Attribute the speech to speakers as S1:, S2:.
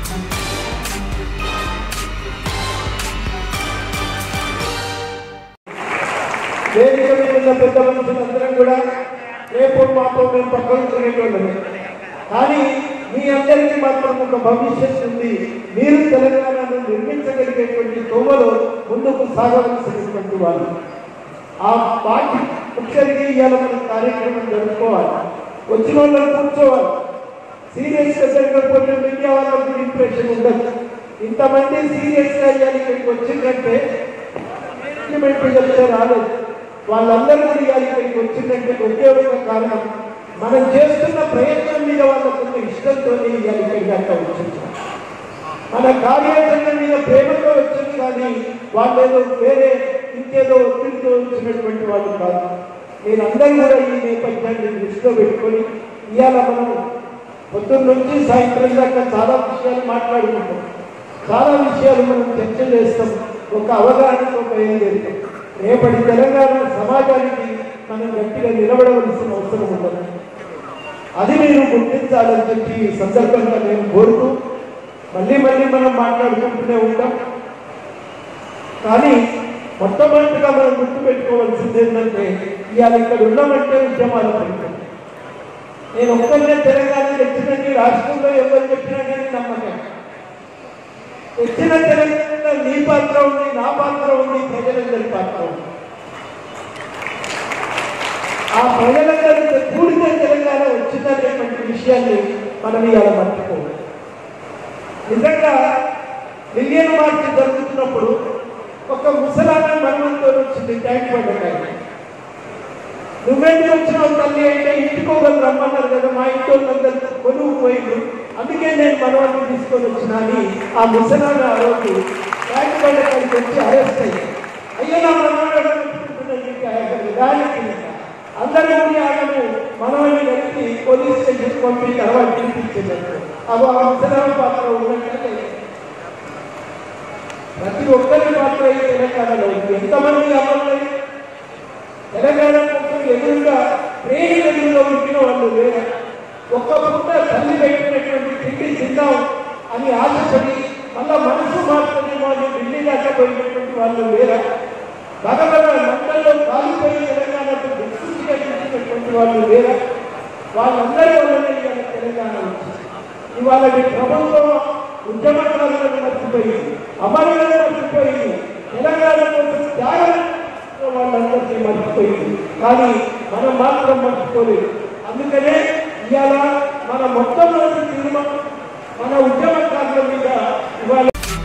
S1: వేదిక మీద ఉన్న పెద్ద మనుషులందరం కూడా రేపు మాపో మేము పక్కన తిరిగేటోళ్ళమే కానీ మీ అందరికీ మాత్రం ఒక భవిష్యత్తు ఉంది మీరు తెలంగాణను నిర్మించగలిగేటువంటి తోమలో ముందుకు సాగవలసినటువంటి వాళ్ళు ఆ పార్టీ ముఖ్యంగా ఇవాళ మనం కార్యక్రమం జరుపుకోవాలి వచ్చిన వాళ్ళని కూర్చోవాలి సీరియస్ గా జరగకపోతే మీడియా వాళ్ళకు ఇంప్రెషన్ ఉండదు ఇంతమంది సీరియస్ గా ఇవాళ ఇక్కడికి వచ్చిందంటే మేనేజ్మెంట్ చెప్తే రాలేదు వాళ్ళందరూ కూడా ఇవాళ ఇక్కడికి వచ్చిందంటే ఒకే ఒక కారణం మనం చేస్తున్న ప్రయత్నం మీద వాళ్ళకున్న ఇష్టంతో ఇవాళ ఇక్కడికి అంతా వచ్చింది మన కార్యాచరణ మీద ప్రేమతో వచ్చింది కానీ వాళ్ళేదో వేరే ఇంకేదో ఒత్తిడితో వచ్చినటువంటి వాళ్ళు కాదు మీరందరూ కూడా ఈ నేపథ్యాన్ని దృష్టిలో పెట్టుకొని ఇవాళ మనం పొద్దున్న నుంచి సాయంత్రం దాకా చాలా విషయాలు మాట్లాడుకుంటాం చాలా విషయాలు మనం చర్చ చేస్తాం ఒక అవగాహనతో బయలుదేరుతాం రేపటి తెలంగాణ సమాజానికి మనం గట్టిగా నిలబడవలసిన అవసరం ఉండదు అది నేను గుర్తించాలని చెప్పి ఈ సందర్భంగా నేను కోరుతూ మళ్ళీ మళ్ళీ మనం మాట్లాడుకుంటూనే ఉంటాం కానీ మొట్టమొదటిగా మనం గుర్తుపెట్టుకోవాల్సింది ఏంటంటే ఇవాళ ఇక్కడ ఉన్నామంటే ఉద్యమాల ఫలితం నేను ఒక్కరినే తెలంగాణ తెచ్చినట్టు రాష్ట్రంలో ఎవరు చెప్పినా కానీ నమ్మకం తెచ్చిన తెలంగాణ నీ పాత్ర ఉంది నా పాత్ర ఉంది ప్రజలందరి పాత్ర ఉంది ఆ ప్రజలందరితో కూడితే తెలంగాణ వచ్చిందనేటువంటి విషయాన్ని మనం ఇవాళ మర్చిపోవాలి నిజంగా మిలియన్ మార్చ్ జరుగుతున్నప్పుడు ఒక ముసలామె మనమంతో వచ్చింది ట్యాంక్ పండుగ నువ్వెందుకు వచ్చినావు తల్లి అంటే ఇంటికి ఒకరు రమ్మన్నారు కదా మా ఇంటి వాళ్ళందరూ కొనుక్కు పోయిండు అందుకే నేను మనవాడిని తీసుకొని వచ్చిన అని ఆ ముసలామె ఆ రోజు ట్యాంక్ పండుగకి వచ్చి అరెస్ట్ అయ్యి అయ్యో నా మనవాడు దానికి అందరూ కూడా ఆమెను మనవాడిని కలిపి పోలీస్ స్టేషన్ పంపి తర్వాత పిలిపించినట్టు అవి ఆ ముసలామె పాత్ర ఉన్నట్లయితే ప్రతి ఒక్కరి పాత్ర ఈ తెలంగాణలో ఉంది ఎంతమంది అమలు తెలంగాణ కోసం ఎదురుగా ప్రేమ ఎదురుగా ఉంచిన వాళ్ళు లేరు ఒక్క పూట తల్లి పెట్టినటువంటి తిండి తిందాం అని ఆశపడి మళ్ళా మనసు మార్చుకునే వాళ్ళు ఢిల్లీ దాకా పోయినటువంటి వాళ్ళు లేరా భగవత మండల్లో కాలిపోయి తెలంగాణకు దిక్సూచిగా చూసినటువంటి వాళ్ళు లేరా వాళ్ళందరి వల్లనే ఇవాళ తెలంగాణ వచ్చింది ఇవాళ మీ ప్రభుత్వం ఉద్యమకారులను మర్చిపోయింది అమరులను మర్చిపోయింది తెలంగాణ కోసం త్యాగం వాళ్ళందరికీ మర్చిపోయింది కానీ మనం మాత్రం మర్చిపోలేదు అందుకనే ఇవాళ మన మొత్తం రోజు తీర్మానం మన ఉద్యమకారుల మీద ఇవాళ